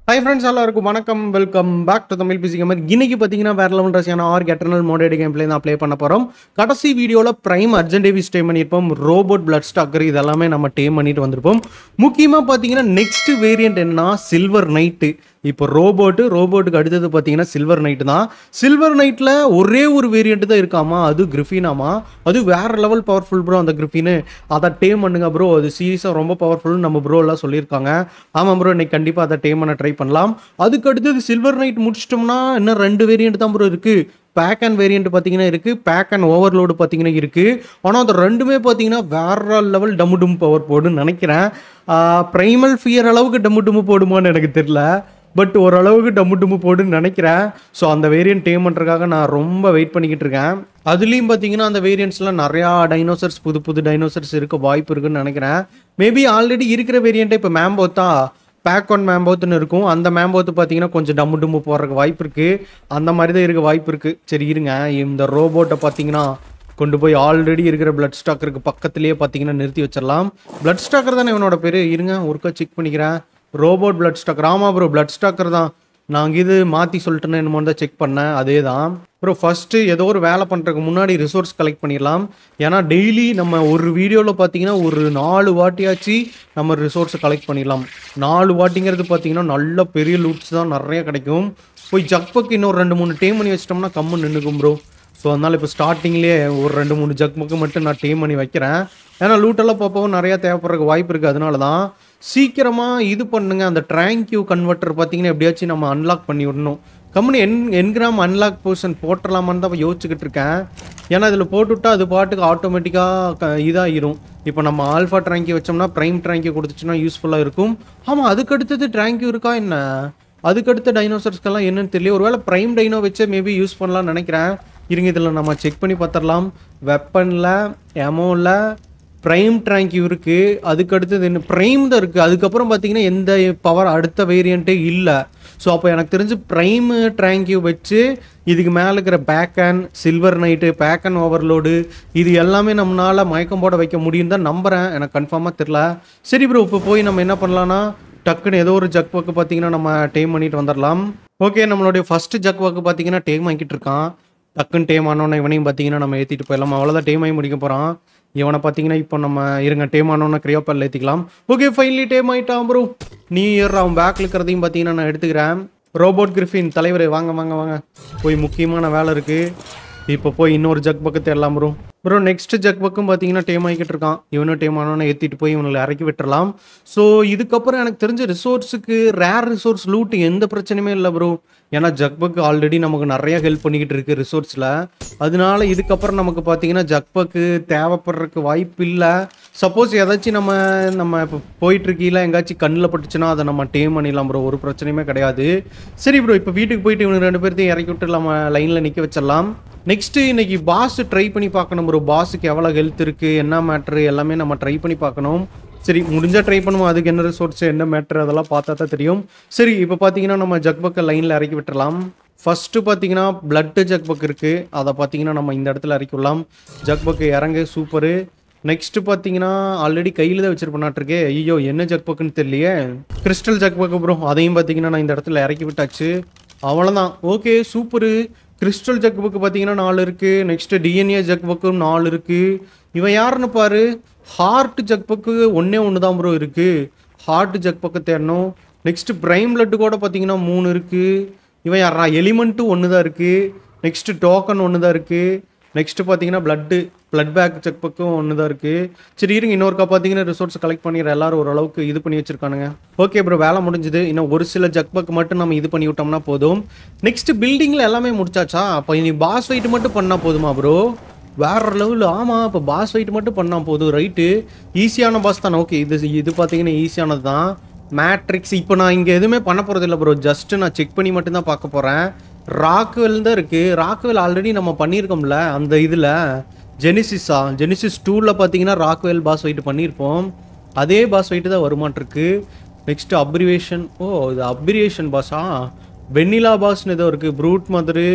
high friends எல்லாருக்கும் வணக்கம் welcome back to Tamil PC gamer இன்னைக்கு பார்த்தீங்கன்னா வேற லெவல் ரசியான Ark Eternal modded game play தான் ப்ளே பண்ண போகிறோம் கடைசி வீடியோவில் ப்ரைம் அர்ஜென்ட் டேவிஸ் டேம் பண்ணியிருப்போம் ரோபோட் பிளட் ஸ்டாக்கர் இதெல்லாமே நம்ம டேம் பண்ணிட்டு வந்திருப்போம் முக்கியமாக பார்த்தீங்கன்னா நெக்ஸ்ட் வேரியன்ட் என்னன்னா சில்வர் நைட்டு இப்போ ரோபோட்டு ரோபோட்டுக்கு அடுத்தது பார்த்தீங்கன்னா சில்வர் நைட்டு தான் சில்வர் நைட்டில் ஒரே ஒரு வேரியண்ட் தான் இருக்காமா அது கிரிஃபினாமா அது வேற லெவல் பவர்ஃபுல் ப்ரோ அந்த கிரிஃபின்னு அதை டேம் பண்ணுங்க ப்ரோ அது சீரியஸாக ரொம்ப பவர்ஃபுல் நம்ம ப்ரோ எல்லாம் சொல்லியிருக்காங்க ஆமாம் ப்ரோ இன்னைக்கு கண்டிப்பாக அதை டேம் பண்ண ட்ரை பண்ணலாம் அதுக்கு அடுத்தது சில்வர் நைட் முடிச்சிட்டோம்னா இன்னும் ரெண்டு வேரியண்ட் தான் ப்ரோ இருக்குது பேக் அண்ட் வேரியண்ட் பார்த்தீங்கன்னா இருக்குது பேக் அண்ட் ஓவர்லோடு பார்த்தீங்கன்னா இருக்குது ஆனால் அது ரெண்டுமே பார்த்தீங்கன்னா வேற லெவல் டம்மு டும் பவர் போடுன்னு நினைக்கிறேன் ப்ரைமல் ஃபியர் அளவுக்கு டம்மு டும்மு போடுமான்னு எனக்கு தெரியல பட் ஓரளவுக்கு டம்மு டும்மு போடுன்னு நினைக்கிறேன் ஸோ அந்த வேரியன்ட் டேம் பண்ணுறதுக்காக நான் ரொம்ப வெயிட் பண்ணிக்கிட்டு இருக்கேன் அதுலேயும் பார்த்தீங்கன்னா அந்த வேரியன்ட்ஸ்லாம் நிறையா டைனோசர்ஸ் புது புது டைனோசர்ஸ் இருக்க வாய்ப்பு இருக்குன்னு நினைக்கிறேன் மேபி ஆல்ரெடி இருக்கிற வேரியண்ட்டை இப்போ மேம்போத்தா பேக் ஒன் மேம்போத்துன்னு இருக்கும் அந்த மேம்போத்து பார்த்தீங்கன்னா கொஞ்சம் டம்மு டும்மு போடுறதுக்கு வாய்ப்பு இருக்குது அந்த மாதிரி தான் இருக்க வாய்ப்பு இருக்குது சரி இருங்க இந்த ரோபோட்டை பார்த்தீங்கன்னா கொண்டு போய் ஆல்ரெடி இருக்கிற பிளட் ஸ்டாக்கருக்கு பக்கத்துலேயே பார்த்தீங்கன்னா நிறுத்தி வச்சிடலாம் பிளட் ஸ்டாக்கர் தானே இவனோட பேர் இருங்க ஒருக்கா செக் பண்ணிக்கிறேன் ரோபோட் பிளட் ஸ்டாக்கர் ஆமாம் ப்ரோ பிளட் ஸ்டாக்கர் தான் நான் இது மாற்றி சொல்லிட்டேன்னு என்னமோ தான் செக் பண்ணேன் அதே தான் ப்ரோ ஃபஸ்ட்டு ஏதோ ஒரு வேலை பண்ணுறதுக்கு முன்னாடி ரிசோர்ஸ் கலெக்ட் பண்ணிடலாம் ஏன்னா டெய்லி நம்ம ஒரு வீடியோவில் பார்த்தீங்கன்னா ஒரு நாலு வாட்டியாச்சு நம்ம ரிசோர்ஸை கலெக்ட் பண்ணிடலாம் நாலு வாட்டிங்கிறது பார்த்தீங்கன்னா நல்ல பெரிய லூட்ஸ் தான் நிறைய கிடைக்கும் போய் ஜக்பக்கு இன்னொரு ரெண்டு மூணு டேம் பண்ணி வச்சிட்டோம்னா கம்மு நின்றுக்கும் ப்ரோ ஸோ அதனால் இப்போ ஸ்டார்டிங்லேயே ஒரு ரெண்டு மூணு ஜக்மக்கு மட்டும் நான் டேம் பண்ணி வைக்கிறேன் ஏன்னா லூட்டெல்லாம் பார்ப்பவும் நிறையா தேவைப்படுறதுக்கு வாய்ப்பு இருக்குது அதனால தான் சீக்கிரமாக இது பண்ணுங்க அந்த ட்ராங்க்யூ கன்வெர்ட்டர் பார்த்தீங்கன்னா எப்படியாச்சும் நம்ம அன்லாக் பண்ணி விடணும் கம்பெனி என் என்கிராம் அன்லாக் போர்ஷன் போட்டுடலாமான்னு தான் யோசிச்சுக்கிட்டு இருக்கேன் ஏன்னா இதில் போட்டுவிட்டா அது பாட்டுக்கு ஆட்டோமேட்டிக்காக இதாகிரும் இப்போ நம்ம ஆல்ஃபா ட்ராங்கி வச்சோம்னா ப்ரைம் ட்ராங்கி கொடுத்துச்சுன்னா யூஸ்ஃபுல்லாக இருக்கும் ஆமாம் அதுக்கு அடுத்தது ட்ராங்கி இருக்கா என்ன அதுக்கடுத்த டைனோசர்ஸ்க்கெல்லாம் என்னன்னு தெரியல ஒருவேளை ப்ரைம் டைனோ வச்சு மேபி யூஸ் பண்ணலாம்னு நினைக்கிறேன் இருங்க இதில் நம்ம செக் பண்ணி பார்த்துடலாம் வெப்பனில் எமோவில் ப்ரைம் ட்ராங்க்யூ இருக்குது அதுக்கு அடுத்தது என்ன ப்ரைம் தான் இருக்குது அதுக்கப்புறம் பார்த்தீங்கன்னா எந்த பவர் அடுத்த வேரியண்ட்டே இல்லை ஸோ அப்போ எனக்கு தெரிஞ்சு ப்ரைம் ட்ராங்க்யூ வச்சு இதுக்கு மேலே இருக்கிற pack and silver knight pack and overload இது எல்லாமே நம்மளால் மயக்கம் போட வைக்க முடியும் தான் நம்புகிறேன் எனக்கு கன்ஃபார்மாக தெரில சரி ப்ரோ இப்போ போய் நம்ம என்ன பண்ணலான்னா டக்குன்னு ஏதோ ஒரு ஜக் ஒர்க்கு பார்த்தீங்கன்னா நம்ம டேம் பண்ணிட்டு வந்துடலாம் ஓகே நம்மளுடைய ஃபஸ்ட்டு ஜக் ஒர்க்கு பார்த்தீங்கன்னா டேம் ஆக்கிட்டு இருக்கான் டக்குன்னு டேம் ஆனோன்னே இவனையும் பார்த்தீங்கன்னா நம்ம ஏற்றிட்டு போயிடலாம் அவ்வளோதான் டேம் ஆகி முடிக்க போகிறான் இவனை பார்த்தீங்கன்னா இப்போ நம்ம இருங்க டேம் ஆனோன்னா கிரியோப்பல் ஏற்றிக்கலாம் ஓகே ஃபைனலி டேம் ஆகிட்டான் ப்ரோ நீ ஏற அவன் பேக்கில் இருக்கிறதையும் பார்த்தீங்கன்னா நான் எடுத்துக்கிறேன் ரோபோட் கிரிஃபின் தலைவர் வாங்க வாங்க வாங்க போய் முக்கியமான வேலை இருக்குது இப்போ போய் இன்னொரு ஜக் பக்கத்தை எல்லாம் ப்ரோ ப்ரோ நெக்ஸ்ட் ஜக் பக்கம் பார்த்தீங்கன்னா டேம் ஆகிக்கிட்டு இருக்கான் இவனும் டேம் ஆனோன்னு ஏற்றிட்டு போய் இவங்களை இறக்கி விட்டுறலாம் ஸோ இதுக்கப்புறம் எனக்கு தெரிஞ்ச ரிசோர்ஸுக்கு ரேர் ரிசோர்ஸ் லூட்டு எந்த பிரச்சனையுமே இல்லை ப்ரோ ஏன்னா ஜக்பக் ஆல்ரெடி நமக்கு நிறைய ஹெல்ப் பண்ணிக்கிட்டு இருக்கு ரிசோர்ஸில் அதனால இதுக்கப்புறம் நமக்கு பார்த்தீங்கன்னா ஜக்பக்கு தேவைப்படுறதுக்கு வாய்ப்பு இல்லை சப்போஸ் ஏதாச்சும் நம்ம நம்ம இப்போ போயிட்டு இருக்கீங்களா எங்காச்சும் கண்ணில் பட்டுச்சுன்னா அதை நம்ம டேம் பண்ணிடலாம் ப்ரோ ஒரு பிரச்சனையுமே கிடையாது சரி ப்ரோ இப்போ வீட்டுக்கு போயிட்டு இவங்க ரெண்டு பேர்த்தையும் இறக்கி விட்டு நம்ம லைனில் நிற்க வச்சிடலாம் நெக்ஸ்ட்டு இன்னைக்கு பாஸ் ட்ரை பண்ணி பார்க்கணும் ப்ரோ பாஸுக்கு எவ்வளோ ஹெல்த் இருக்குது என்ன மேட்ரு எல்லாமே நம்ம ட்ரை பண்ணி பார்க்கணும் சரி முடிஞ்சால் ட்ரை பண்ணுவோம் அதுக்கு என்ன ரிசோர்ஸ் என்ன மேட்ரு அதெல்லாம் பார்த்தா தான் தெரியும் சரி இப்போ பார்த்தீங்கன்னா நம்ம ஜக்பக்கை லைனில் இறக்கி விட்டுறலாம் ஃபஸ்ட்டு பார்த்தீங்கன்னா பிளட்டு ஜக்பக் இருக்குது அதை பார்த்தீங்கன்னா நம்ம இந்த இடத்துல இறக்கி விடலாம் ஜக்பக்கு இறங்கு சூப்பரு நெக்ஸ்ட் பார்த்தீங்கன்னா ஆல்ரெடி கையில் தான் வச்சிருப்பேனாட்டிருக்கே ஐயோ என்ன ஜக்பக்குன்னு தெரியலையே கிறிஸ்டல் ஜக்பக்கு ப்ரோ அதையும் பார்த்தீங்கன்னா நான் இந்த இடத்துல இறக்கி விட்டாச்சு அவ்வளோதான் okay super crystal jug bug பார்த்தீங்கன்னா நாலு இருக்குது நெக்ஸ்ட்டு டிஎன்ஏ ஜக் புக்கும் நாலு இருக்குது இவன் யாருன்னு பாரு ஹார்ட் ஜக் புக்கு ஒன்றே ஒன்று தான் ப்ரோ இருக்குது ஹார்ட் ஜக் பக்கு தேடணும் நெக்ஸ்ட்டு பிரைம் பிளட்டு கூட பார்த்தீங்கன்னா மூணு இருக்குது இவன் யாரா எலிமெண்ட்டு ஒன்று தான் இருக்குது நெக்ஸ்ட்டு டோக்கன் ஒன்று தான் இருக்குது நெக்ஸ்ட்டு பார்த்தீங்கன்னா பிளட்டு பிளட் பேக் செக் பக்கம் ஒன்று தான் இருக்குது சரி இருங்க இன்னொருக்கா பார்த்தீங்கன்னா ரிசோர்ஸ் கலெக்ட் பண்ணிடுற எல்லாரும் ஓரளவுக்கு இது பண்ணி வச்சிருக்கானுங்க ஓகே ப்ரோ வேலை முடிஞ்சுது இன்னும் ஒரு சில ஜக் பக் மட்டும் நம்ம இது பண்ணி விட்டோம்னா போதும் நெக்ஸ்ட் பில்டிங்கில் எல்லாமே முடிச்சாச்சா அப்போ இனி பாஸ் வெயிட் மட்டும் பண்ணால் போதுமா ப்ரோ வேற லெவல் ஆமாம் இப்போ பாஸ் வெயிட் மட்டும் பண்ணால் போதும் ரைட்டு ஈஸியான பாஸ் தானே ஓகே இது இது பார்த்தீங்கன்னா ஈஸியானது தான் மேட்ரிக்ஸ் இப்போ நான் இங்கே எதுவுமே பண்ண போகிறது இல்லை ப்ரோ ஜஸ்ட்டு நான் செக் பண்ணி மட்டும்தான் பார்க்க போகிறேன் ராக்வெல் தான் இருக்குது ராக்வெல் ஆல்ரெடி நம்ம பண்ணியிருக்கோம்ல அந்த இதில் ஜெனிசிஸா ஜெனிசிஸ் டூவில் பார்த்தீங்கன்னா ராக்வெல் பாஸ் வெயிட் பண்ணியிருப்போம் அதே பாஸ் வெயிட்டு தான் வருமாட்டிருக்கு நெக்ஸ்ட் அப்ரிவேஷன் ஓ இது அப்ரிவேஷன் பாஸா வெண்ணிலா பாஸ்னு ஏதோ இருக்குது brood mother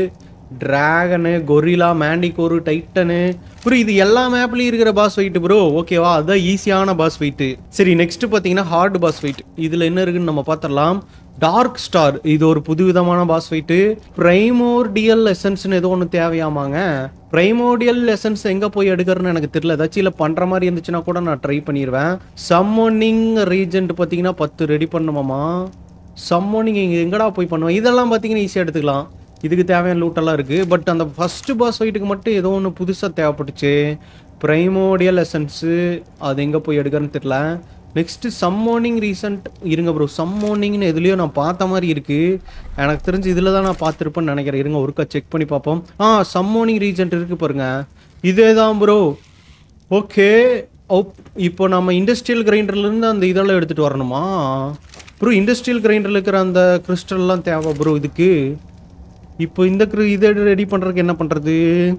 dragon gorilla manticore titan bro இது எல்லா மேப்லயும் இருக்கிற பாஸ் வெயிட் ப்ரோ ஓகேவா அதுதான் ஈஸியான பாஸ் வெயிட் சரி நெக்ஸ்ட் பார்த்தீங்கன்னா ஹார்ட் பாஸ் வெயிட் இதில் என்ன இருக்குன்னு நம்ம பார்த்துடலாம் டார்க் ஸ்டார் இது ஒரு புதுவிதமான பாஸ் ஃபைட்டு பிரைமோர்டியல் எசன்ஸ்னு ஏதோ ஒன்று தேவையாமாங்க பிரைமோடியல் எசன்ஸ் எங்கே போய் எடுக்கிறேன்னு எனக்கு தெரியல ஏதாச்சும் இல்லை பண்ணுற மாதிரி இருந்துச்சுன்னா கூட நான் ட்ரை பண்ணிடுவேன் சம்மோனிங் ரீஜென்ட் பார்த்தீங்கன்னா பத்து ரெடி பண்ணுமாமா சம்மோனிங் இங்கே எங்கடா போய் பண்ணுவேன் இதெல்லாம் பார்த்தீங்கன்னா ஈஸியாக எடுத்துக்கலாம் இதுக்கு தேவையான லூட்டெல்லாம் இருக்குது பட் அந்த ஃபஸ்ட்டு பாஸ் ஃபைட்டுக்கு மட்டும் ஏதோ ஒன்று புதுசாக தேவைப்பட்டுச்சு ப்ரைமோடியல் எசன்ஸு அது எங்கே போய் எடுக்கிறேன்னு தெரியல நெக்ஸ்ட்டு சம்மோனிங் ரீசன்ட் இருங்க ப்ரோ சம்மோனிங்னு எதுலேயோ நான் பார்த்த மாதிரி இருக்குது எனக்கு தெரிஞ்சு இதில் தான் நான் பார்த்துருப்பேன்னு நினைக்கிறேன் இருங்க ஒருக்கா செக் பண்ணி பார்ப்போம் ஆ சம்மோனிங் ரீசன்ட் இருக்குது பாருங்க இதே தான் ப்ரோ ஓகே இப்போ நம்ம இண்டஸ்ட்ரியல் கிரைண்டர்லேருந்து அந்த இதெல்லாம் எடுத்துகிட்டு வரணுமா ப்ரோ இண்டஸ்ட்ரியல் கிரைண்டரில் இருக்கிற அந்த கிறிஸ்டல்லாம் தேவை ப்ரோ இதுக்கு இப்போ இந்த கிரு இதை ரெடி பண்ணுறதுக்கு என்ன பண்ணுறது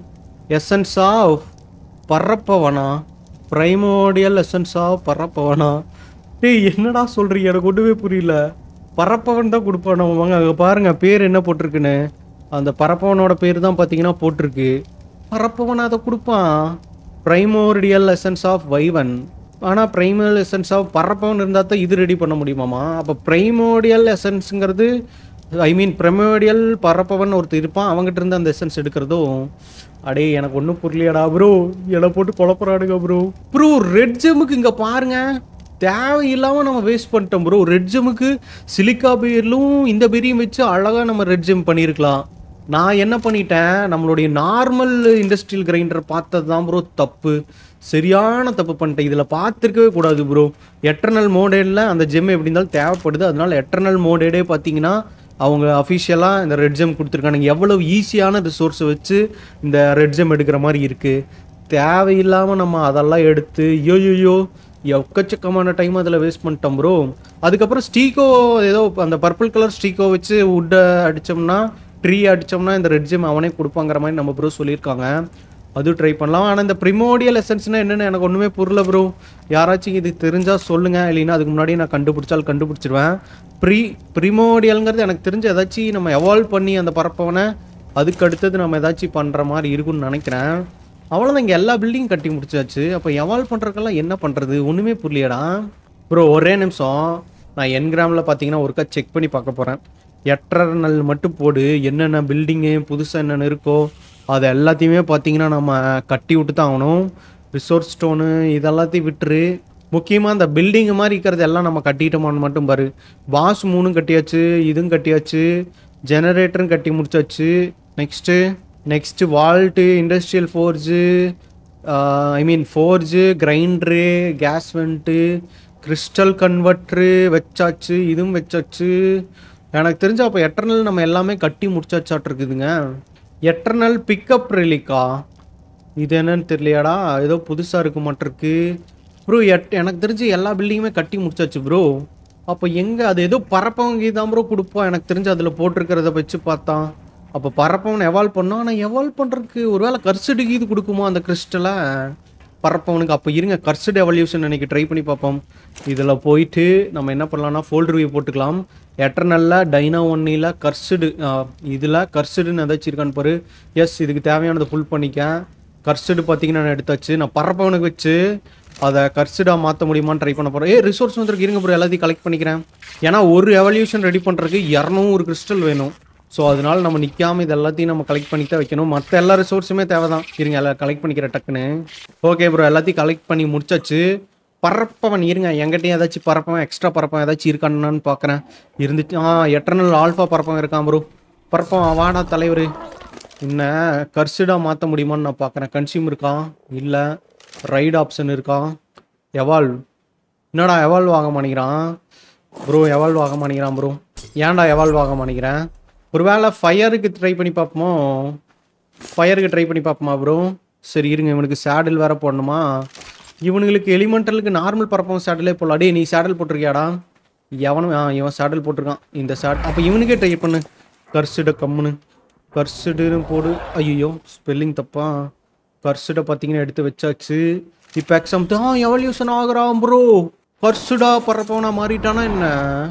எசன்ஸ் ஆஃப் பறப்பவனா ப்ரைமோடியல் எசன்ஸ் ஆஃப் பறப்பவனா டேய் என்னடா சொல்கிறீங்க எனக்கு ஒன்றுமே புரியல பறப்பவன் தான் கொடுப்பான் வாங்க அங்கே பாருங்கள் பேர் என்ன போட்டிருக்குன்னு அந்த பறப்பவனோட பேர் தான் பார்த்தீங்கன்னா போட்டிருக்கு பறப்பவன் அதை கொடுப்பான் ப்ரைமோடியல் எசன்ஸ் ஆஃப் வைவன் ஆனால் ப்ரைமோடியல் எசன்ஸ் ஆஃப் பறப்பவன் இருந்தால் தான் இது ரெடி பண்ண முடியுமாமா அப்போ ப்ரைமோடியல் எசன்ஸுங்கிறது ஐ மீன் ப்ரைமோடியல் பறப்பவன் ஒருத்தர் இருப்பான் அவங்ககிட்ட இருந்து அந்த எசன்ஸ் எடுக்கிறதும் அடே எனக்கு ஒன்றும் புரியலையாடா ப்ரோ என்னை போட்டு குழப்பறாடுங்க ப்ரோ ப்ரோ ரெட் ஜெமுக்கு இங்கே பாருங்க தேவையில்லாமல் நம்ம வேஸ்ட் பண்ணிட்டோம் ப்ரோ ரெட் ஜெமுக்கு சிலிக்கா பேர்லும் இந்த பெரியும் வச்சு அழகாக நம்ம ரெட் ஜெம் பண்ணியிருக்கலாம் நான் என்ன பண்ணிட்டேன் நம்மளுடைய நார்மல் இண்டஸ்ட்ரியல் கிரைண்டர் பார்த்தது தான் ப்ரோ தப்பு சரியான தப்பு பண்ணிட்டேன் இதில் பார்த்துருக்கவே கூடாது ப்ரோ எட்டர்னல் மோடேடில் அந்த ஜெம் எப்படி இருந்தாலும் தேவைப்படுது அதனால எட்டர்னல் மோடேடே பார்த்தீங்கன்னா அவங்க அஃபிஷியலாக இந்த ரெட் ஜெம் கொடுத்துருக்கானுங்க எவ்வளோ ஈஸியான ரிசோர்ஸை வச்சு இந்த ரெட் ஜெம் எடுக்கிற மாதிரி இருக்குது தேவையில்லாமல் நம்ம அதெல்லாம் எடுத்து யோயோயோ எக்கச்சக்கமான டைம் அதில் வேஸ்ட் பண்ணிட்டோம் ப்ரோ அதுக்கப்புறம் ஸ்டீக்கோ ஏதோ அந்த பர்பிள் கலர் ஸ்டீக்கோ வச்சு உட்டை அடித்தோம்னா ட்ரீ அடித்தோம்னா இந்த ரெட் ஜெம் அவனே கொடுப்பாங்கிற மாதிரி நம்ம ப்ரோ சொல்லியிருக்காங்க அது ட்ரை பண்ணலாம் ஆனால் இந்த ப்ரிமோடியல் எசன்ஸ்னா என்னென்னு எனக்கு ஒன்றுமே புரியல ப்ரோ யாராச்சும் இது தெரிஞ்சால் சொல்லுங்கள் இல்லைன்னா அதுக்கு முன்னாடி நான் கண்டுபிடிச்சாலும் கண்டுபிடிச்சிருவேன் ப்ரீ ப்ரிமோடியல்ங்கிறது எனக்கு தெரிஞ்ச ஏதாச்சும் நம்ம எவால்வ் பண்ணி அந்த பரப்பவனை அதுக்கு அடுத்தது நம்ம ஏதாச்சும் பண்ணுற மாதிரி இருக்கும்னு நினைக்கிறேன் அவ்வளோதான் இங்கே எல்லா பில்டிங் கட்டி முடிச்சாச்சு அப்போ எவால்வ் பண்ணுறதுக்கெல்லாம் என்ன பண்ணுறது ஒன்றுமே புரியலடா ப்ரோ ஒரே நிமிஷம் நான் என் கிராமில் பார்த்தீங்கன்னா ஒருக்கா செக் பண்ணி பார்க்க போகிறேன் எட்டரை நல் மட்டும் போடு என்னென்ன பில்டிங்கு புதுசாக என்னென்ன இருக்கோ அது எல்லாத்தையுமே பார்த்தீங்கன்னா நம்ம கட்டி விட்டு தான் ஆகணும் ரிசோர்ஸ் ஸ்டோனு இதெல்லாத்தையும் விட்டுரு முக்கியமாக அந்த பில்டிங் மாதிரி இருக்கிறது எல்லாம் நம்ம கட்டிட்டோமான்னு மட்டும் பாரு பாஸ் மூணும் கட்டியாச்சு இதுவும் கட்டியாச்சு ஜெனரேட்டரும் கட்டி முடிச்சாச்சு next next vault industrial force I mean forge grinder gas vent crystal converter வச்சாச்சு இதுவும் வச்சாச்சு எனக்கு தெரிஞ்ச அப்போ எட்டர்னல் நம்ம எல்லாமே கட்டி முடிச்சாச்சாட்டு இருக்குதுங்க எட்டர்னல் பிக்கப் ரெலிக்கா இது என்னன்னு தெரியலையாடா ஏதோ புதுசாக இருக்க மாட்டிருக்கு ப்ரோ எட் எனக்கு தெரிஞ்சு எல்லா பில்டிங்குமே கட்டி முடிச்சாச்சு ப்ரோ அப்போ எங்கே அது ஏதோ பறப்பவங்க தான் ப்ரோ கொடுப்போம் எனக்கு தெரிஞ்சு அதில் போட்டிருக்கிறத வச்சு பார்த்தான் அப்போ பறப்பவன் எவால்வ் பண்ணோம் ஆனால் எவால்வ் பண்ணுறதுக்கு ஒருவேளை கர்சடுக்கு இது கொடுக்குமோ அந்த கிறிஸ்டலை பறப்பவனுக்கு அப்போ இருங்க கர்சட் எவல்யூஷன் அன்றைக்கி ட்ரை பண்ணி பார்ப்போம் இதில் போயிட்டு நம்ம என்ன பண்ணலாம்னா ஃபோல்டர் வியூ போட்டுக்கலாம் எட்டர்னல்ல டைனா ஒன்னில் கர்சடு இதில் கர்சடுன்னு ஏதாச்சும் இருக்கான்னு பாரு எஸ் இதுக்கு தேவையானதை ஃபுல் பண்ணிக்க கர்சடு பார்த்தீங்கன்னா நான் எடுத்தாச்சு நான் பறப்பவனுக்கு வச்சு அதை கர்சடாக மாற்ற முடியுமான்னு ட்ரை பண்ண போகிறேன் ஏ ரிசோர்ஸ் வந்துருக்கு இருங்க ப்ரோ எல்லாத்தையும் கலெக்ட் பண்ணிக்கிறேன் ஏன்னா ஒரு எவல்யூஷன் ரெடி பண்ணுறதுக்கு இரநூறு கிறிஸ்டல் வேணும் ஸோ அதனால நம்ம நிற்காம இது எல்லாத்தையும் நம்ம கலெக்ட் பண்ணி தான் வைக்கணும் மற்ற எல்லா ரிசோர்ஸுமே தேவை தான் இருங்க எல்லாம் கலெக்ட் பண்ணிக்கிற டக்குன்னு ஓகே ப்ரோ எல்லாத்தையும் கலெக்ட் பண்ணி முடிச்சாச்சு பறப்பவன் இருங்க எங்கிட்டயும் ஏதாச்சும் பறப்பவன் எக்ஸ்ட்ரா பறப்பவன் ஏதாச்சும் இருக்கான்னு பார்க்குறேன் இருந்துச்சு ஆ எட்டர்னல் ஆல்ஃபா பறப்பவன் இருக்கான் ப்ரோ பறப்பவன் வாடா தலைவர் என்ன கர்சிடாக மாற்ற முடியுமான்னு நான் பார்க்குறேன் கன்சியூம் இருக்கான் இல்லை ரைட் ஆப்ஷன் இருக்கா எவால்வ் என்னடா எவால்வ் ஆக மாட்டேங்கிறான் ப்ரோ எவால்வ் ஆக மாட்டேங்கிறான் ப்ரோ ஏன்டா எவால்வ் ஆக மாட்டேங்கிறேன் ஒருவேளை ஃபயருக்கு ட்ரை பண்ணி பார்ப்போமோ ஃபயருக்கு ட்ரை பண்ணி பார்ப்போமா ப்ரோ சரி இருங்க இவனுக்கு சேடில் வேற போடணுமா இவனுங்களுக்கு எலிமெண்டலுக்கு நார்மல் பறப்பவன் சேடலே போடலாம் டேய் நீ சேடல் போட்டிருக்கியாடா எவனும் ஆ இவன் சேடல் போட்டிருக்கான் இந்த சேட் அப்போ இவனுக்கே ட்ரை பண்ணு கர்சிட கம்முன்னு கர்சிடுன்னு போடு ஐயோ ஸ்பெல்லிங் தப்பா கர்சிடை பார்த்தீங்கன்னா எடுத்து வச்சாச்சு இப்போ எக்ஸாம் தான் எவல்யூஷன் ஆகுறான் ப்ரோ கர்சிடா பறப்பவனா மாறிட்டானா என்ன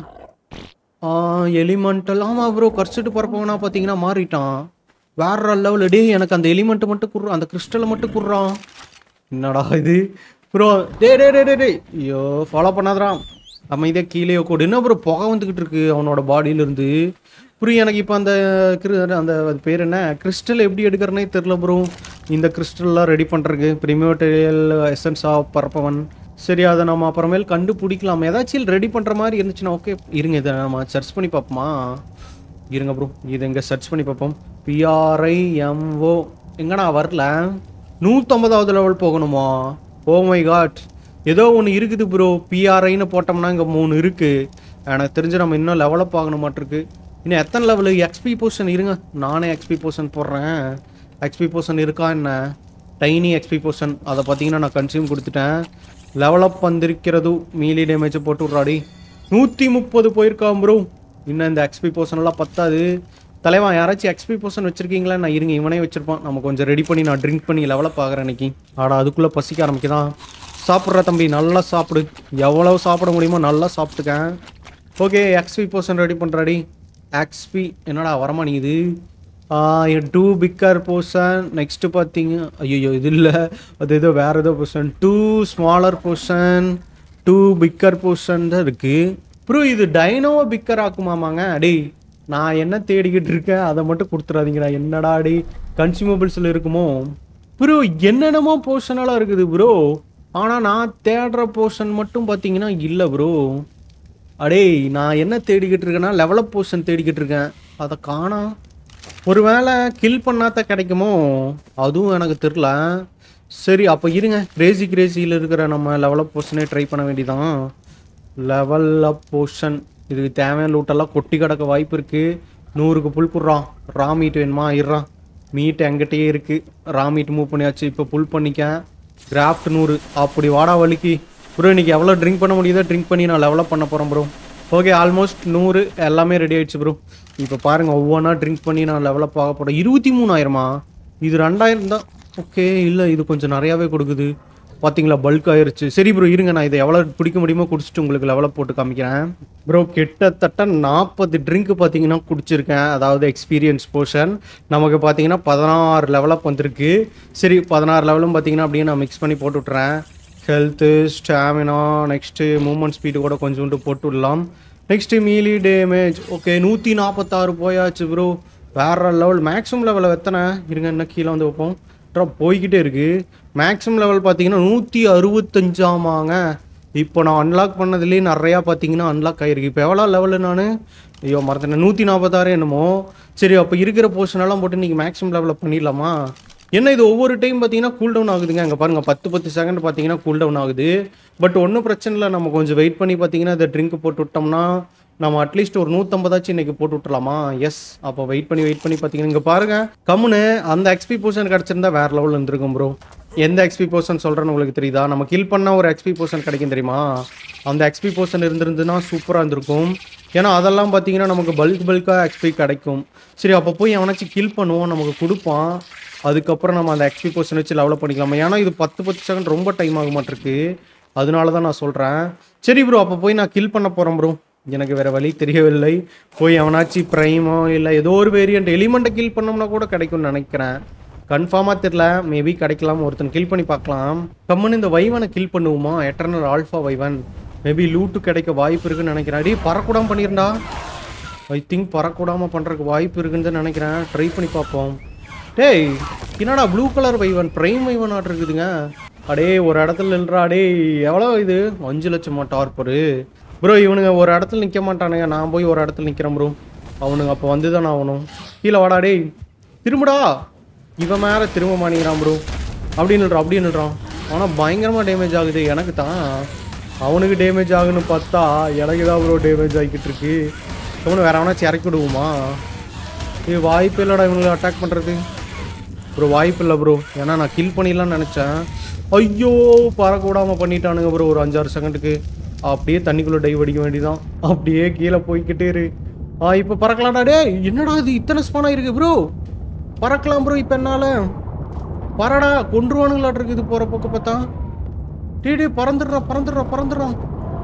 எலிமெண்டல் ஆமாம் ப்ரோ கர்சிட்டு பறப்பவனா பார்த்தீங்கன்னா மாறிட்டான் வேற லெவல் டே எனக்கு அந்த எலிமெண்ட்டை மட்டும் குடுறான் அந்த கிறிஸ்டலை மட்டும் குடுறான் என்னடா இது ப்ரோ டே டே டே டே டே ஐயோ ஃபாலோ பண்ணாதடா அமைதியாக கீழே கூடு என்ன ப்ரோ புகை வந்துக்கிட்டு இருக்கு அவனோட பாடியிலேருந்து ப்ரோ எனக்கு இப்போ அந்த கிரு- அந்த அது பேர் என்ன கிறிஸ்டல் எப்படி எடுக்கிறனே தெரில ப்ரோ இந்த கிறிஸ்டல்லாம் ரெடி பண்ணுறதுக்கு ப்ரிமியோட்டரியல் எசன்ஸ் ஆஃப் பரப்பவன் சரி அதை நம்ம அப்புறமேல் கண்டுபிடிக்கலாம் ஏதாச்சும் ரெடி பண்ணுற மாதிரி இருந்துச்சுன்னா ஓகே இருங்க இதை நம்ம சர்ச் பண்ணி பார்ப்போமா இருங்க ப்ரோ இது எங்கே சர்ச் பண்ணி பார்ப்போம் பிஆர்ஐ எம்ஓ எங்கடா வரல நூற்றம்பதாவது லெவல் போகணுமா ஓ மை காட் ஏதோ ஒன்று இருக்குது ப்ரோ பிஆர்ஐன்னு போட்டோம்னா இங்கே மூணு இருக்குது எனக்கு தெரிஞ்சு நம்ம இன்னும் லெவலப் ஆகணும் மாட்டிருக்கு இன்னும் எத்தனை லெவலு எக்ஸ்பி போர்ஷன் இருங்க நானே எக்ஸ்பி போர்ஷன் போடுறேன் எக்ஸ்பி போர்ஷன் இருக்கா என்ன டைனி எக்ஸ்பி போர்ஷன் அதை பார்த்தீங்கன்னா நான் கன்சியூம் கொடுத்துட்டேன் லெவலப் வந்திருக்கிறது மீலி டேமேஜ் போட்டு விட்றாடி நூற்றி முப்பது போயிருக்கான் ப்ரோ இன்னும் இந்த எக்ஸ்பி போர்ஷன் எல்லாம் பத்தாது தலைவன் யாராச்சும் எக்ஸ்பி போர்ஷன் வச்சிருக்கீங்களா நான் இருங்க இவனே வச்சிருப்பான் நம்ம கொஞ்சம் ரெடி பண்ணி நான் ட்ரிங்க் பண்ணி லெவலப் ஆகிறேன் இன்னைக்கு ஆடா அதுக்குள்ளே பசிக்க ஆரம்பிக்குதான் சாப்பிட்ற தம்பி நல்லா சாப்பிடு எவ்வளவு சாப்பிட முடியுமோ நல்லா சாப்பிட்டுக்கேன் ஓகே எக்ஸ்பி போர்ஷன் ரெடி பண்ணுறாடி எக்ஸ்பி என்னடா வரமாட்டேங்குது டூ பிக்கர் போர்ஷன் நெக்ஸ்ட் பார்த்தீங்க ஐயோ இது இல்லை அது ஏதோ வேற ஏதோ portion to smaller portion to bigger portion தான் இருக்கு ப்ரோ இது டைனோவை பிக்கர் ஆக்குமாமாங்க டேய் நான் என்ன தேடிக்கிட்டு இருக்கேன் அதை மட்டும் கொடுத்துறாதீங்கடா என்னடா டே கன்சியூமபிள்ஸில் இருக்குமோ ப்ரோ என்னென்னமோ போர்ஷனெல்லாம் இருக்குது ப்ரோ ஆனால் நான் தேடுற போர்ஷன் மட்டும் பார்த்தீங்கன்னா இல்லை ப்ரோ அடேய் நான் என்ன தேடிக்கிட்டு இருக்கேன்னா லெவலப் போர்ஷன் தேடிக்கிட்டு இருக்கேன் அதை காணோம் ஒருவேளை கில் பண்ணாத கிடைக்குமோ அதுவும் எனக்கு தெரில சரி அப்போ இருங்க கிரேசி கிரேசியில் இருக்கிற நம்ம லெவலப் போர்ஷனே ட்ரை பண்ண வேண்டியதான் லெவல் அப் போர்ஷன் இதுக்கு தேவையான லூட்டெல்லாம் கொட்டி கிடக்க வாய்ப்பு இருக்குது நூறுக்கு புல் குடுறான் ரா மீட் வேணுமா இருறான் மீட் என்கிட்டயே இருக்குது ரா மீட் மூவ் பண்ணியாச்சு இப்போ புல் பண்ணிக்க கிராஃப்ட் நூறு அப்படி வாடா வலிக்கு ப்ரோ இன்னைக்கு எவ்வளோ ட்ரிங்க் பண்ண முடியுதோ ட்ரிங்க் பண்ணி நான் லெவலப் பண்ண போகிறேன் ப்ரோ ஓகே ஆல்மோஸ்ட் நூறு எல்லாமே ரெடி ஆயிடுச்சு ப்ரோ இப்போ பாருங்கள் ஒவ்வொன்றா ட்ரிங்க் பண்ணி நான் லெவலப் ஆக போகிறேன் இருபத்தி மூணாயிரமா இது ரெண்டாயிரம் தான் ஓகே இல்லை இது கொஞ்சம் நிறையாவே கொடுக்குது பார்த்தீங்களா பல்க் ஆயிருச்சு சரி ப்ரோ இருங்க நான் இதை எவ்வளோ குடிக்க முடியுமோ குடிச்சிட்டு உங்களுக்கு லெவலப் போட்டு காமிக்கிறேன் ப்ரோ கிட்டத்தட்ட நாற்பது ட்ரிங்க் பார்த்தீங்கன்னா குடிச்சிருக்கேன் அதாவது எக்ஸ்பீரியன்ஸ் போர்ஷன் நமக்கு பார்த்தீங்கன்னா பதினாறு லெவலப் வந்திருக்கு சரி பதினாறு லெவலும் பார்த்தீங்கன்னா அப்படியே நான் மிக்ஸ் பண்ணி போட்டு விட்றேன் health stamina next movement speed கூட கொஞ்சோண்டு போட்டு விடலாம் நெக்ஸ்ட்டு மீலி டேமேஜ் ஓகே நூற்றி நாற்பத்தாறு போயாச்சு ப்ரோ வேற லெவல் மேக்ஸிமம் லெவலில் எத்தனை இருங்க என்ன கீழே வந்து வைப்போம் அப்புறம் போய்கிட்டே இருக்கு மேக்ஸிமம் லெவல் பார்த்தீங்கன்னா நூற்றி அறுபத்தஞ்சாமாங்க இப்போ நான் அன்லாக் பண்ணதுலேயே நிறையா பார்த்தீங்கன்னா அன்லாக் ஆகிருக்கு இப்போ எவ்வளோ லெவலு நான் ஐயோ மறந்துட்டேன் நூற்றி நாற்பத்தாறு என்னமோ சரி அப்போ இருக்கிற போர்ஷன் எல்லாம் போட்டு நீங்கள் மேக்ஸிமம் லெவலில் பண்ணிடலாமா என்ன இது ஒவ்வொரு டைம் பார்த்தீங்கன்னா கூல் டவுன் ஆகுதுங்க அங்கே பாருங்கள் பத்து பத்து செகண்ட் பார்த்தீங்கன்னா கூல் டவுன் ஆகுது பட் ஒன்றும் பிரச்சனை இல்லை நம்ம கொஞ்சம் வெயிட் பண்ணி பார்த்தீங்கன்னா இதை ட்ரிங்க் போட்டு விட்டோம்னா நம்ம அட்லீஸ்ட் ஒரு நூற்றம்பதாச்சும் இன்னைக்கு போட்டு விட்டுலாமா எஸ் அப்போ வெயிட் பண்ணி வெயிட் பண்ணி பார்த்தீங்கன்னா இங்கே பாருங்க கம்முன்னு அந்த எக்ஸ்பி போர்ஷன் கிடச்சிருந்தா வேற லெவலில் இருந்திருக்கும் ப்ரோ எந்த எக்ஸ்பி போர்ஷன் சொல்கிறேன்னு உங்களுக்கு தெரியுதா நம்ம கில் பண்ணால் ஒரு எக்ஸ்பி போர்ஷன் கிடைக்கும் தெரியுமா அந்த எக்ஸ்பி போர்ஷன் இருந்திருந்துன்னா சூப்பராக இருந்திருக்கும் ஏன்னா அதெல்லாம் பார்த்தீங்கன்னா நமக்கு பல்க் பல்காக எக்ஸ்பி கிடைக்கும் சரி அப்போ போய் எவனாச்சும் கில் பண்ணுவோம் நமக்கு கொடுப்பான் அதுக்கப்புறம் நம்ம அந்த எக்ஸ்பி போர்ஷன் வச்சு லெவலப் பண்ணிக்கலாமா ஏன்னா இது பத்து பத்து செகண்ட் ரொம்ப டைம் ஆக மாட்டிருக்கு அதனால தான் நான் சொல்கிறேன் சரி ப்ரோ அப்போ போய் நான் கில் பண்ண போகிறேன் ப்ரோ எனக்கு வேற வழி தெரியவில்லை போய் அவனாச்சும் ப்ரைமோ இல்லை ஏதோ ஒரு வேரியண்ட் எலிமெண்ட்டை கில் பண்ணோம்னா கூட கிடைக்கும்னு நினைக்கிறேன் கன்ஃபார்மாக தெரில மேபி கிடைக்கலாம் ஒருத்தன் கில் பண்ணி பார்க்கலாம் கம்முன்னு இந்த வைவனை கில் பண்ணுவோமா eternal alpha wyvern maybe loot கிடைக்க வாய்ப்பு இருக்குன்னு நினைக்கிறேன் அடி பறக்கூடாம பண்ணிருந்தா ஐ திங்க் பறக்கூடாம பண்ணுறதுக்கு வாய்ப்பு இருக்குன்னு தான் நினைக்கிறேன் ட்ரை பண்ணி பார்ப்போம் டேய் என்னடா blue colour wyvern prime wyvern ஆட் இருக்குதுங்க அடே ஒரு இடத்துல நில்றா டேய் எவ்வளோ இது அஞ்சு லட்சமா டார்பரு ப்ரோ இவனுங்க ஒரு இடத்துல நிற்க மாட்டானுங்க நான் போய் ஒரு இடத்துல நிற்கிறேன் ப்ரோ அவனுங்க அப்போ வந்து தானே ஆகணும் கீழே வாடா டேய் திரும்புடா இவன் மேலே திரும்ப மாட்டேங்கிறான் ப்ரோ அப்படி நில்றான் அப்படி நில்றான் ஆனால் பயங்கரமாக டேமேஜ் ஆகுது எனக்கு தான் அவனுக்கு டேமேஜ் ஆகுன்னு பார்த்தா எனக்கு தான் ப்ரோ டேமேஜ் ஆகிக்கிட்டு இருக்கு அவனு வேற எவனாச்சும் இறக்கி விடுவோமா இது வாய்ப்பு இல்லைடா இவனுங்களை அட்டாக் பண்ணுறது ப்ரோ வாய்ப்பு இல்லை ப்ரோ ஏன்னா நான் கில் பண்ணிடலாம்னு நினச்சேன் ஐயோ பறக்க விடாம பண்ணிட்டானுங்க ப்ரோ ஒரு அஞ்சாறு செகண்டுக்கு அப்படியே தண்ணிக்குள்ளே டைவ் அடிக்க வேண்டியதான் அப்படியே கீழே போய்க்கிட்டே இரு ஆ இப்போ பறக்கலாம்டா டே என்னடா இது இத்தனை ஸ்பானாக இருக்கு ப்ரோ பறக்கலாம் ப்ரோ இப்போ என்னால் பறடா கொன்றுவானுங்களாட்டு இருக்குது போகிற பக்கம் பார்த்தா டே டே பறந்துடுறான் பறந்துடுறான் பறந்துடுறான்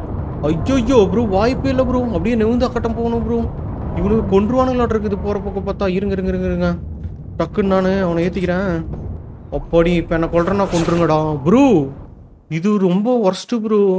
ஐயோ ப்ரோ வாய்ப்பே இல்லை ப்ரோ அப்படியே நெவுந்து அக்கட்டம் போகணும் ப்ரோ இவனுக்கு கொன்றுவானுங்களாட்டு இருக்குது போகிற பக்கம் பார்த்தா இருங்க இருங்க இருங்க இருங்க டக்குன்னு நான் அவனை ஏற்றிக்கிறேன் அப்படி இப்போ என்ன கொல்றேன்னா கொன்றுங்கடா ப்ரோ இது ரொம்ப ஒர்ஸ்ட்டு ப்ரோ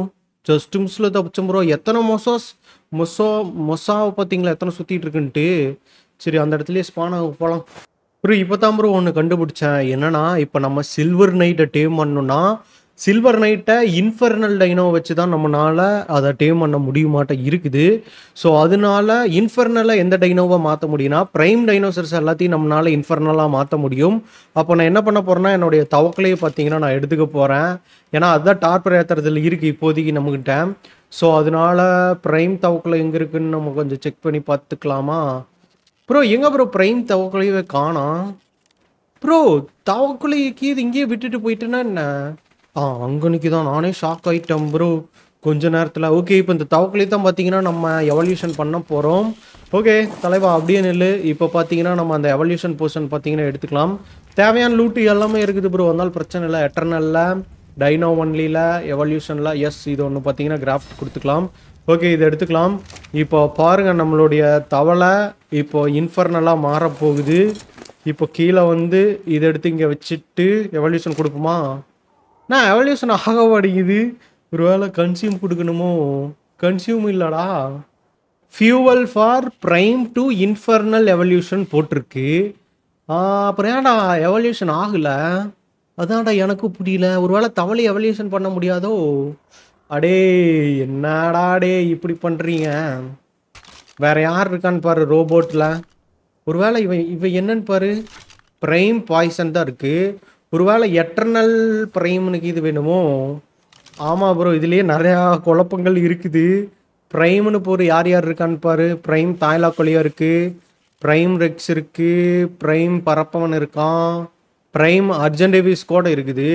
ஜஸ்ட் மிஸ்ல தப்பிச்சோம் ப்ரோ எத்தனை மொசாஸ் மொசோ மொசாவை பார்த்தீங்களா எத்தனை சுற்றிட்டு இருக்குன்ட்டு சரி அந்த இடத்துலயே ஸ்பான் ஆக போகலாம் ப்ரோ இப்போ தான் ப்ரோ ஒன்று கண்டுபிடிச்சேன் என்னன்னா இப்போ நம்ம சில்வர் நைட்டை டேம் பண்ணோம்னா சில்வர் நைட்டை இன்ஃபர்னல் டைனோ வச்சு தான் நம்மளால அதை டேம் பண்ண முடியுமாட்ட இருக்குது ஸோ அதனால இன்ஃபர்னலை எந்த டைனோவை மாற்ற முடியும்னா ப்ரைம் டைனோசர்ஸ் எல்லாத்தையும் நம்மளால இன்ஃபர்னலாக மாற்ற முடியும் அப்போ நான் என்ன பண்ண போறேன்னா என்னுடைய தவக்கலையை பார்த்தீங்கன்னா நான் எடுத்துக்க போகிறேன் ஏன்னா அதுதான் டார்பர் ஏற்றுறதுல இருக்குது இப்போதைக்கு நம்மக்கிட்ட ஸோ அதனால ப்ரைம் தவக்கலை எங்கே இருக்குன்னு நம்ம கொஞ்சம் செக் பண்ணி பார்த்துக்கலாமா ப்ரோ எங்க ப்ரோ ப்ரைம் தவக்கலையவே காணோம் ப்ரோ தவக்குழி கீது இங்கேயே விட்டுட்டு போயிட்டேன்னா என்ன ஆ அங்கே தான் நானே ஷாக் ஆயிட்டேன் ப்ரோ கொஞ்ச நேரத்தில் ஓகே இப்போ இந்த தவக்குழி தான் பார்த்தீங்கன்னா நம்ம எவல்யூஷன் பண்ண போகிறோம் ஓகே தலைவா அப்படியே நெல்லு இப்போ பார்த்தீங்கன்னா நம்ம அந்த எவல்யூஷன் போர்ஷன் பார்த்தீங்கன்னா எடுத்துக்கலாம் தேவையான லூட்டு எல்லாமே இருக்குது ப்ரோ வந்தாலும் பிரச்சனை இல்லை எட்டர்னலில் டைனோ ஒன்லியில் எவல்யூஷனில் எஸ் இது ஒன்று பார்த்தீங்கன்னா கிராஃப்ட் கொடுத்துக்கலாம் ஓகே இது எடுத்துக்கலாம் இப்போ பாருங்க நம்மளுடைய தவளை இப்போ இன்ஃபர்னலாக மாறப்போகுது இப்போ கீழே வந்து இதை எடுத்து இங்கே வச்சுட்டு எவல்யூஷன் கொடுப்போமா நான் எவல்யூஷன் ஆக மாட்டேங்குது ஒரு வேளை கன்சியூம் கொடுக்கணுமோ கன்சியூம் இல்லடா fuel for prime to infernal evolution போட்டிருக்கு ஆ, அப்புறம் ஏன்டா எவல்யூஷன் ஆகலை அதான்டா எனக்கும் புரியல ஒருவேளை தவளை எவல்யூஷன் பண்ண முடியாதோ அடே என்னடா டே இப்படி பண்ணுறீங்க வேற யார் இருக்கான்னு பாரு ரோபோட்டில் ஒருவேளை இவன் இவன் என்னன்னு பாரு ப்ரைம் பாய்சன் தான் இருக்கு ஒருவேளை எட்டர்னல் ப்ரைம்னுக்கு இது வேணுமோ ஆமாம் ப்ரோ இதுலேயே நிறையா குழப்பங்கள் இருக்குது ப்ரைம்னு போகிற யார் யார் இருக்கான்னு பாரு ப்ரைம் தாய்லா கொலியா இருக்கு ப்ரைம் ரெக்ஸ் இருக்கு ப்ரைம் பரப்பவன் இருக்கான் ப்ரைம் அர்ஜென்டேவிஸ் கூட இருக்குது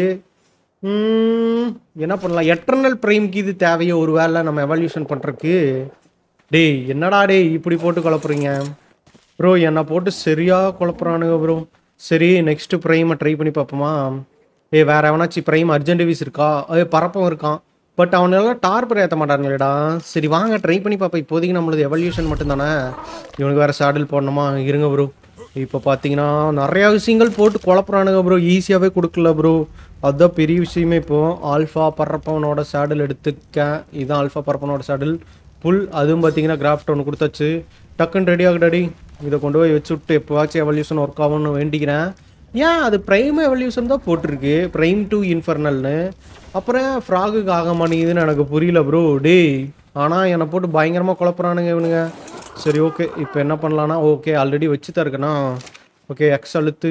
ம், என்ன பண்ணலாம் எட்டர்னல் ப்ரைம்க்கு இது தேவையோ ஒரு வேளை நம்ம எவல்யூஷன் பண்ணுறதுக்கு டேய் என்னடா டேய் இப்படி போட்டு குழப்புறீங்க ப்ரோ என்னை போட்டு சரியா குழப்புறானுங்க ப்ரோ சரி நெக்ஸ்ட் ப்ரைமை ட்ரை பண்ணி பார்ப்போமா ஏ வேற எவனாச்சும் ப்ரைம் அர்ஜென்டிவிஸ் இருக்கா ஏ பரப்பம் இருக்கான் பட் அவனெல்லாம் டார்பர் ஏற்ற மாட்டானுங்களேடா சரி வாங்க ட்ரை பண்ணி பார்ப்போம் இப்போதைக்கு நம்மளது எவல்யூஷன் மட்டும்தானே இவனுக்கு வேற சாடில் போடணுமா இருங்க ப்ரோ இப்போ பார்த்தீங்கன்னா நிறையா விஷயங்கள் போட்டு குழப்புறானுங்க ப்ரோ ஈஸியாகவே கொடுக்கல ப்ரோ அதுதான் பெரிய விஷயமே இப்போ ஆல்ஃபா பரப்பவனோட சேடல் எடுத்துக்கேன் இதுதான் ஆல்ஃபா பரப்பவனோட சேடல் புல் அதுவும் பார்த்தீங்கன்னா கிராஃப்ட் ஒன்று கொடுத்தாச்சு டக்குன்னு ரெடி ஆகு டாடி இதை கொண்டு போய் வச்சு விட்டு எப்போவாச்சும் எவல்யூஷன் ஒர்க் ஆகும்னு வேண்டிக்கிறேன் ஏன் அது ப்ரைம் எவல்யூஷன் தான் போட்டிருக்கு ப்ரைம் டு இன்ஃபர்னல்னு அப்புறம் ஃப்ராகுக்கு ஆக மாட்டேங்குதுன்னு எனக்கு புரியல ப்ரோ டேய் ஆனால் என்னை போட்டு பயங்கரமாக குழப்புறானுங்க இவனுங்க சரி ஓகே இப்போ என்ன பண்ணலான்னா ஓகே ஆல்ரெடி வச்சு தான் இருக்கேனா ஓகே எக்ஸ் அழுத்து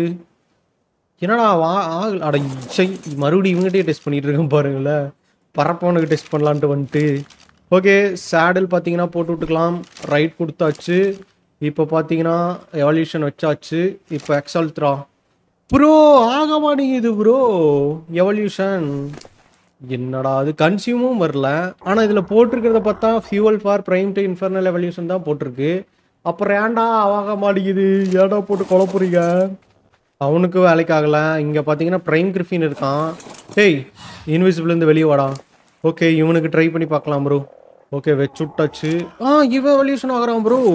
என்னடா வா ஆகல அட இச்சை மறுபடியும் இவங்ககிட்டயே டெஸ்ட் பண்ணிட்டு இருக்கேன் பாருங்களேன் பரப்பவனுக்கு டெஸ்ட் பண்ணலான்ட்டு வந்துட்டு ஓகே சேடல் பார்த்தீங்கன்னா போட்டு விட்டுக்கலாம் ரைட் கொடுத்தாச்சு இப்போ பார்த்தீங்கன்னா எவல்யூஷன் வச்சாச்சு இப்போ எக்ஸால்த்ரா ப்ரோ ஆக மாட்டேங்குது ப்ரோ எவல்யூஷன் என்னடா அது கன்சியூமும் வரல ஆனால் இதில் போட்டிருக்கிறத பார்த்தா fuel for prime to infernal evolution தான் போட்டிருக்கு அப்புறம் ஏன்டா ஆக மாட்டேங்குது ஏன்டா போட்டு குழப்புறீங்க அவனுக்கு வேலைக்கு ஆகல இங்கே பார்த்தீங்கன்னா ப்ரைம் கிரிஃபின் இருக்கான் டேய் இன்விசிபிள்லேருந்து வெளியே வாடா ஓகே இவனுக்கு ட்ரை பண்ணி பார்க்கலாம் ப்ரோ ஓகே வச்சு விட்டாச்சு ஆ இவன் எவல்யூஷன் ஆகுறான் ப்ரோ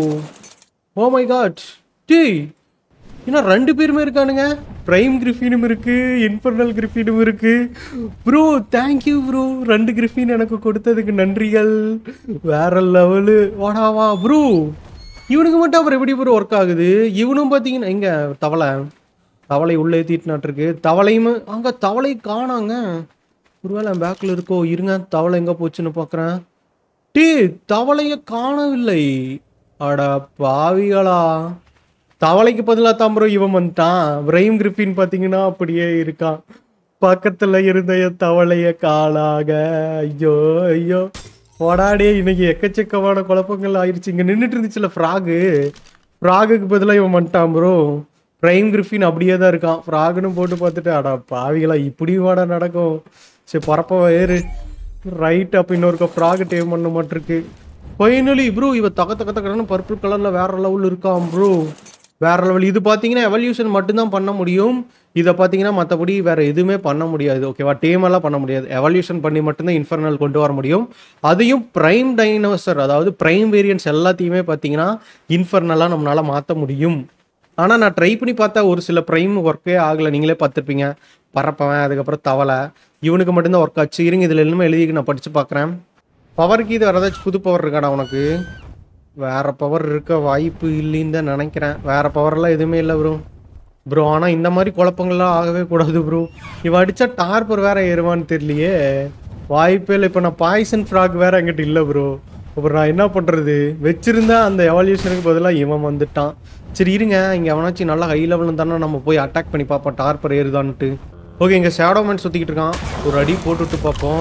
ஓ மை காட் டேய் ஏன்னா ரெண்டு பேருமே இருக்கானுங்க பிரைம் கிரிஃபினும் இருக்கு இன்ஃபர்னல் கிரிஃபினும் இருக்கு ப்ரோ தேங்க்யூ ப்ரோ ரெண்டு கிரிஃபின் எனக்கு கொடுத்ததுக்கு நன்றிகள் வேற லெவலு வாடா வா ப்ரோ இவனுக்கு மட்டும் அப்புறம் எப்படி ப்ரோ ஒர்க் ஆகுது இவனும் பார்த்தீங்கன்னா எங்க தவளை தவளை உள்ளே ஏற்றிட்டு நாட்டிருக்கு தவளையும் அங்கே தவளை காணாங்க ஒருவேளை பேக்கில் இருக்கோ இருங்க தவளை எங்கே போச்சுன்னு பார்க்குறேன் டே தவளைய காணவில்லை அட பாவிகளா தவளைக்கு பதிலாக தான் ப்ரோ இவன் வந்துட்டான் பிரைம் கிரிஃபின் பார்த்தீங்கன்னா அப்படியே இருக்கான் பக்கத்துல இருந்த என் தவளைய காலாக ஐயோ ஐயோ போடாடே இன்னைக்கு எக்கச்சக்கமான குழப்பங்கள் ஆயிடுச்சு இங்க நின்றுட்டு இருந்துச்சுல ஃப்ராகு ஃப்ராகுக்கு பதிலாக இவன் வந்துட்டான் ப்ரோ பிரைம் கிரிஃபின் அப்படியே தான் இருக்கான் ஃப்ராகுன்னு போட்டு பார்த்துட்டு அடா பாவிகளா இப்படி வாடா நடக்கும் சரி பரப்ப ஏறு ரைட் அப்போ இன்னொருக்க ஃப்ராக் டேம் பண்ண மாட்டிருக்கு ஃபைனலி ப்ரோ இவ தக தக தகன்னு பர்பிள் கலர்ல வேற லெவல் இருக்கான் ப்ரோ வேற லெவல் இது பார்த்தீங்கன்னா எவல்யூஷன் மட்டும்தான் பண்ண முடியும் இதை பார்த்தீங்கன்னா மற்றபடி வேற எதுவுமே பண்ண முடியாது ஓகேவா டேம் எல்லாம் பண்ண முடியாது எவல்யூஷன் பண்ணி மட்டும்தான் இன்ஃபர்னல் கொண்டு வர முடியும் அதையும் பிரைம் டைனோசர் அதாவது பிரைம் வேரியன்ஸ் எல்லாத்தையுமே பார்த்தீங்கன்னா இன்ஃபர்னலாக நம்மளால மாற்ற முடியும் ஆனால் நான் ட்ரை பண்ணி பார்த்தா ஒரு சில ப்ரைம் ஒர்க்கே ஆகலை நீங்களே பார்த்துருப்பீங்க பறப்பவன் அதுக்கப்புறம் தவளை இவனுக்கு மட்டும்தான் ஒர்க் ஆச்சு இருங்க இதில் எல்லாமே எழுதி நான் படித்து பார்க்குறேன் பவருக்கு இது வேறு ஏதாச்சும் புது பவர் இருக்காடா உனக்கு வேற பவர் இருக்க வாய்ப்பு இல்லைன்னு தான் நினைக்கிறேன் வேற பவர்லாம் எதுவுமே இல்லை ப்ரோ ப்ரோ ஆனால் இந்த மாதிரி குழப்பங்கள்லாம் ஆகவே கூடாது ப்ரோ இவன் அடித்தா டார்பர் வேற ஏறுவான்னு தெரியலையே வாய்ப்பே இல்லை இப்போ நான் பாய்சன் ஃப்ராக் வேற என்கிட்ட இல்லை ப்ரோ அப்புறம் நான் என்ன பண்ணுறது வச்சிருந்தா அந்த எவல்யூஷனுக்கு பதிலாக இவன் வந்துட்டான் சரி இருங்க இங்கே அவனாச்சும் நல்லா ஹை லெவலில் தானே நம்ம போய் அட்டாக் பண்ணி பார்ப்போம் டார்பர் ஏறுதான்ட்டு ஓகே இங்கே ஷேடோ மேன் சுற்றிக்கிட்டு இருக்கான் ஒரு அடி போட்டுவிட்டு பார்ப்போம்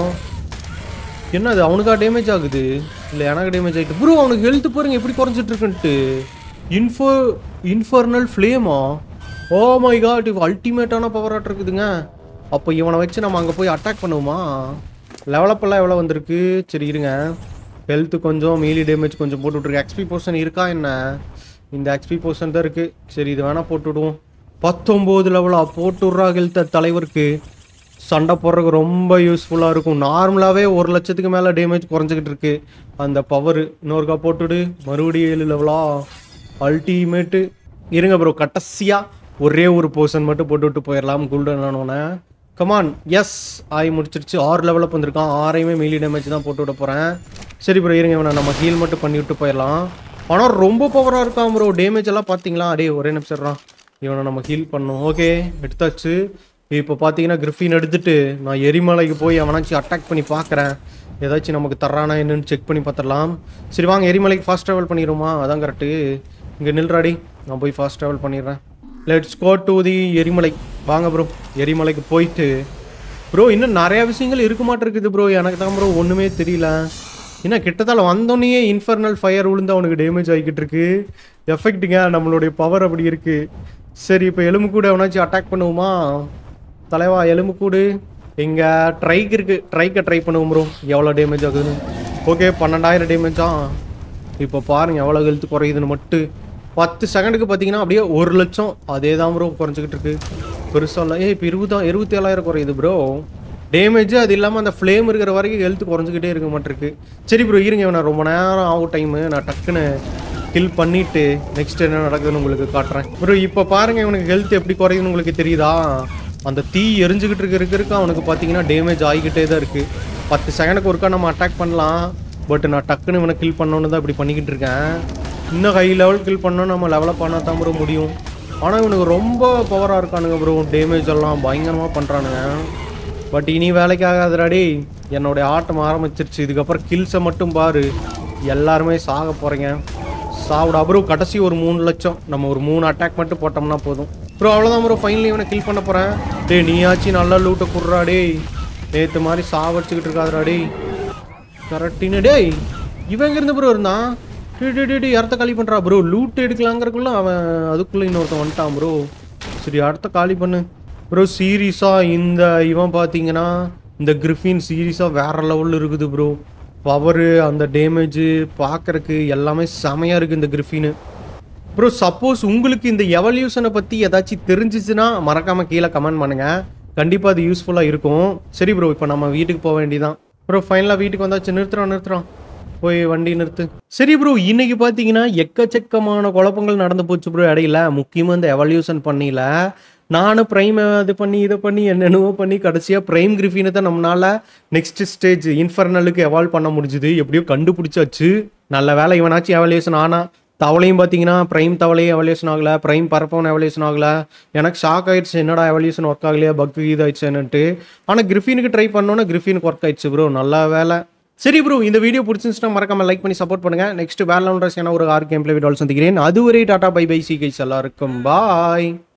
என்ன அது அவனுக்கா டேமேஜ் ஆகுது இல்லை எனக்கு டேமேஜ் ஆகிட்டு ப்ரோ அவனுக்கு ஹெல்த் பாருங்க எப்படி குறைஞ்சிட்டு இருக்குன்ட்டு இன்ஃபோ இன்ஃபர்னல் ஃப்ளேமா ஓ மை காட் இவ அல்டிமேட்டான பவர் ஆட் இருக்குதுங்க அப்போ இவனை வச்சு நம்ம அங்கே போய் அட்டாக் பண்ணுவோமா லெவலப்பெல்லாம் எவ்வளோ வந்திருக்கு சரி இருங்க ஹெல்த்து கொஞ்சம் மீலி டேமேஜ் கொஞ்சம் போட்டு விட்ருக்கு எக்ஸ்பி போர்ஷன் இருக்கா என்ன இந்த எக்ஸ்பி போர்ஷன் தான் இருக்குது சரி இது வேணால் போட்டு விடுவோம் பத்தொம்போது லெவலா போட்டு விட்றா ஹெல்த்தை தலைவருக்கு சண்டை போடுறதுக்கு ரொம்ப யூஸ்ஃபுல்லாக இருக்கும் நார்மலாகவே ஒரு லட்சத்துக்கு மேலே டேமேஜ் குறைஞ்சிக்கிட்டு இருக்கு அந்த பவர் இன்னொருக்கா போட்டுடு மறுபடியும் ஏழு லெவலா அல்டிமேட்டு இருங்க ப்ரோ கடைசியாக ஒரே ஒரு போர்ஷன் மட்டும் போட்டு விட்டு போயிடலாம் குல்டன் ஆனோன்னே கமான் எஸ் ஆகி முடிச்சிருச்சு ஆறு லெவலப் வந்திருக்கான் ஆறையுமே மீலி டேமேஜ் தான் போட்டு விட போகிறேன் சரி ப்ரோ இருங்க இவனை நம்ம ஹீல் மட்டும் பண்ணி விட்டு போயிடலாம் ஆனால் ரொம்ப பவராக இருக்கான் ப்ரோ டேமேஜ் எல்லாம் பார்த்தீங்களா அடே ஒரே நிமிஷம் இவனை நம்ம ஹீல் பண்ணோம் ஓகே எடுத்தாச்சு இப்போ பார்த்தீங்கன்னா கிரிஃபின் எடுத்துட்டு நான் எரிமலைக்கு போய் அவனாச்சும் அட்டாக் பண்ணி பார்க்குறேன் ஏதாச்சும் நமக்கு தர்றானா என்னன்னு செக் பண்ணி பார்த்துடலாம் சரி வாங்க எரிமலைக்கு ஃபாஸ்ட் ட்ராவல் பண்ணிடுமா அதான் கரெக்டு இங்கே நில்றாடி நான் போய் ஃபாஸ்ட் ட்ராவல் பண்ணிடுறேன் லெட்ஸ் கோ டு தி எரிமலை வாங்க ப்ரோ எரிமலைக்கு போயிட்டு ப்ரோ இன்னும் நிறையா விஷயங்கள் இருக்க மாட்டிருக்குது ப்ரோ எனக்கு தான் ப்ரோ ஒன்றுமே தெரியல என்ன கிட்டத்தால வந்தோடனே இன்ஃபர்னல் ஃபயர் விழுந்து அவனுக்கு டேமேஜ் ஆகிக்கிட்டு இருக்கு எஃபெக்ட்டுங்க நம்மளுடைய பவர் அப்படி இருக்கு சரி இப்போ எலும்பு கூட எவனாச்சும் அட்டாக் பண்ணுவோமா தலைவா எலும்பு கூடு இங்கே ட்ரைக்கு இருக்கு ட்ரைக்கை ட்ரை பண்ணுவோம் ப்ரோ எவ்வளோ டேமேஜ் ஆகுதுன்னு ஓகே பன்னெண்டாயிரம் டேமேஜா இப்போ பாருங்க எவ்வளோ ஹெல்த் குறையுதுன்னு மட்டும் பத்து செகண்டுக்கு பார்த்தீங்கன்னா அப்படியே ஒரு லட்சம் அதே தான் ப்ரோ குறைஞ்சிக்கிட்டு இருக்கு பெருசாக இல்லை ஏய் இப்போ இருபதா இருபத்தி ஏழாயிரம் குறையுது ப்ரோ டேமேஜ் அது இல்லாமல் அந்த ஃப்ளேம் இருக்கிற வரைக்கும் ஹெல்த் குறைஞ்சிக்கிட்டே இருக்க மாட்டிருக்கு சரி ப்ரோ இருங்க நான் ரொம்ப நேரம் ஆகும் டைமு நான் டக்குன்னு கில் பண்ணிட்டு நெக்ஸ்ட் என்ன நடக்குதுன்னு உங்களுக்கு காட்டுறேன் ப்ரோ இப்போ பாருங்க இவனுக்கு ஹெல்த் எப்படி குறையுதுன்னு உங்களுக்கு தெரியுதா அந்த தீ எரிஞ்சுக்கிட்டு இருக்க இருக்க இருக்க அவனுக்கு பார்த்தீங்கன்னா டேமேஜ் ஆகிக்கிட்டே தான் இருக்குது பத்து செகண்டுக்கு ஒருக்கா நம்ம அட்டாக் பண்ணலாம் பட் நான் டக்குன்னு இவனை கில் பண்ணோன்னு தான் இப்படி பண்ணிக்கிட்டு இருக்கேன் இன்னும் ஹை லெவல் கில் பண்ணோம் நம்ம லெவலப் பண்ணால் தான் ப்ரோ முடியும் ஆனால் இவனுக்கு ரொம்ப பவராக இருக்கானுங்க ப்ரோ டேமேஜ் எல்லாம் பயங்கரமாக பண்ணுறானுங்க பட் இனி வேலைக்கு ஆகாதுடாடி என்னுடைய ஆட்டம் ஆரம்பிச்சிருச்சு இதுக்கப்புறம் கில்ஸை மட்டும் பாரு எல்லாருமே சாக போகிறீங்க சாவுடா ப்ரோ கடைசி ஒரு மூணு லட்சம் நம்ம ஒரு மூணு அட்டாக் மட்டும் போட்டோம்னா போதும் ப்ரோ அவ்வளோதான் ப்ரோ ஃபைனலி இவனை கில் பண்ண போகிறேன் டேய் நீயாச்சும் நல்லா லூட்டை குடுறா டேய் நேற்று மாதிரி சாவடிச்சுக்கிட்டு இருக்காதுடா டேய் கரெக்டின்னு டேய் இவன் எங்கேருந்து ப்ரோ இருந்தான் டே டே டே டே இடத்த காலி பண்ணுறா ப்ரோ லூட் எடுக்கலாங்கிறக்குள்ள அவன் அதுக்குள்ளே இன்னொருத்தன் வந்துட்டான் ப்ரோ சரி இடத்த காலி பண்ணு ப்ரோ சீரியஸாக இந்த இவன் பார்த்தீங்கன்னா இந்த கிரிஃபின் சீரியஸாக வேற லெவலில் இருக்குது ப்ரோ பவரு அந்த டேமேஜு பார்க்கறக்கு எல்லாமே செமையாக இருக்குது இந்த கிரிஃபின்னு ப்ரோ சப்போஸ் உங்களுக்கு இந்த எவல்யூஷனை பற்றி ஏதாச்சும் தெரிஞ்சிச்சுன்னா மறக்காமல் கீழே கமெண்ட் பண்ணுங்கள் கண்டிப்பாக அது யூஸ்ஃபுல்லாக இருக்கும் சரி ப்ரோ இப்போ நம்ம வீட்டுக்கு போக வேண்டியதான் ப்ரோ ஃபைனலாக வீட்டுக்கு வந்தாச்சு நிறுத்துறோம் நிறுத்துறோம் போய் வண்டி நிறுத்து சரி ப்ரோ இன்னைக்கு பார்த்தீங்கன்னா எக்கச்சக்கமான குழப்பங்கள் நடந்து போச்சு ப்ரோ இடையில முக்கியமாக இந்த எவல்யூஷன் பண்ணியில நானும் ப்ரைம் இது பண்ணி இதை பண்ணி என்னென்னவோ பண்ணி கடைசியாக ப்ரைம் கிரிஃபினை தான் நம்மளால நெக்ஸ்ட் ஸ்டேஜ் இன்ஃபர்னலுக்கு எவால்வ் பண்ண முடிஞ்சுது எப்படியோ கண்டுபிடிச்சாச்சு நல்ல வேலை இவனாச்சும் எவல்யூஷன் ஆனா தவளையும் பார்த்தீங்கன்னா ப்ரைம் தவளையும் எவல்யூஷன் ஆகல ப்ரைம் பரப்பவன் எவல்யூஷன் ஆகல எனக்கு ஷாக் ஆயிடுச்சு என்னடா எவல்யூஷன் ஒர்க் ஆகலையா பக் இதாயிடுச்சுன்னுட்டு ஆனால் கிரிஃபினுக்கு ட்ரை பண்ணோன்னா கிரிஃபினுக்கு ஒர்க் ஆயிடுச்சு ப்ரோ நல்ல வேலை சரி ப்ரோ இந்த வீடியோ பிடிச்சிருந்துச்சுன்னா மறக்காம லைக் பண்ணி சப்போர்ட் பண்ணுங்க நெக்ஸ்ட் வேலை ஒரு ஆர் கேம் பிளே வீடியோ சந்திக்கிறேன் அதுவரை ta-ta bye bye see guys எல்லாருக்கும் பாய்